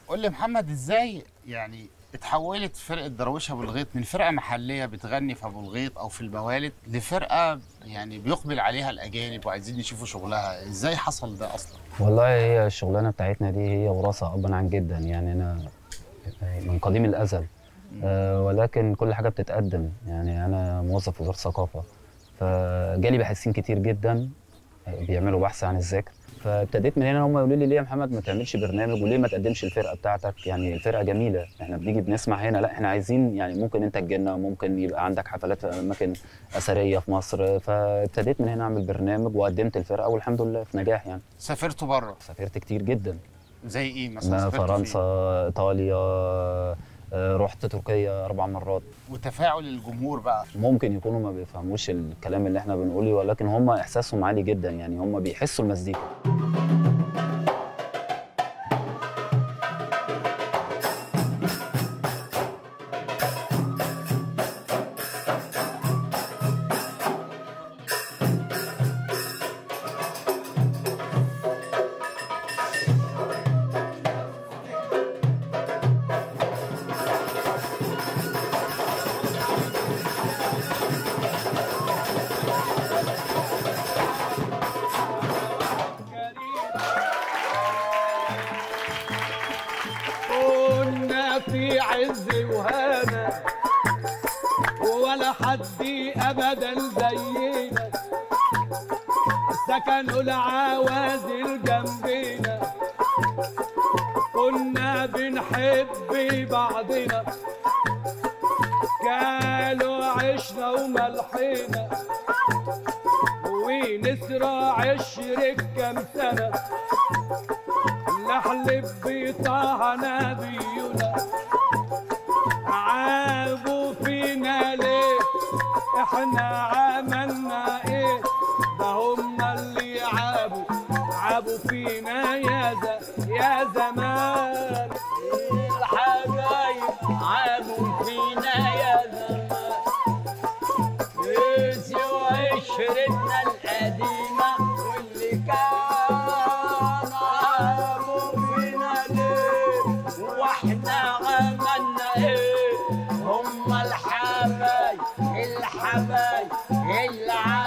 قول لي محمد ازاي يعني اتحولت فرقه درويش ابو الغيط من فرقه محليه بتغني في ابو الغيط او في الموالد لفرقه يعني بيقبل عليها الاجانب وعايزين يشوفوا شغلها ازاي حصل ده اصلا والله هي الشغلانه بتاعتنا دي هي وراثه ابا عن جدا يعني انا من قديم الازل أه ولكن كل حاجه بتتقدم يعني انا موظف في وزاره الثقافه فجالي باحثين كتير جدا بيعملوا بحث عن الذاكر فابتديت من هنا هم يقولوا لي ليه يا محمد ما تعملش برنامج وليه ما تقدمش الفرقه بتاعتك يعني الفرقه جميله احنا بنيجي بنسمع هنا لا احنا عايزين يعني ممكن انت تجينا ممكن يبقى عندك حفلات في اماكن اثريه في مصر فابتديت من هنا اعمل برنامج وقدمت الفرقه والحمد لله في نجاح يعني سافرتوا بره سافرت كتير جدا زي ايه مثلا ما سافرتوا فرنسا ايطاليا آه، رحت تركيا اربع مرات فين؟ وتفاعل الجمهور بقى ممكن يكونوا ما بيفهموش الكلام اللي احنا بنقوله ولكن هم احساسهم عالي جدا يعني هم بيحسوا المزيكا كنا في عز وهنا ولا حد ابدا زينا سكنوا العوازل جنبنا كنا بنحب بعضنا قالوا عشنا وملحنا ونسرع عشرة كام سنة نحلب بطه نبينا عابوا فينا ليه احنا عملنا ايه ده هم اللي عابوا عابوا فينا يا ز... يا زمان الحبايب عابوا فينا يا زمان نسيوا عشرتنا القديمة واللي كان عابوا فينا ليه واحنا عملنا ايه هم الحبايب الحبايب اللي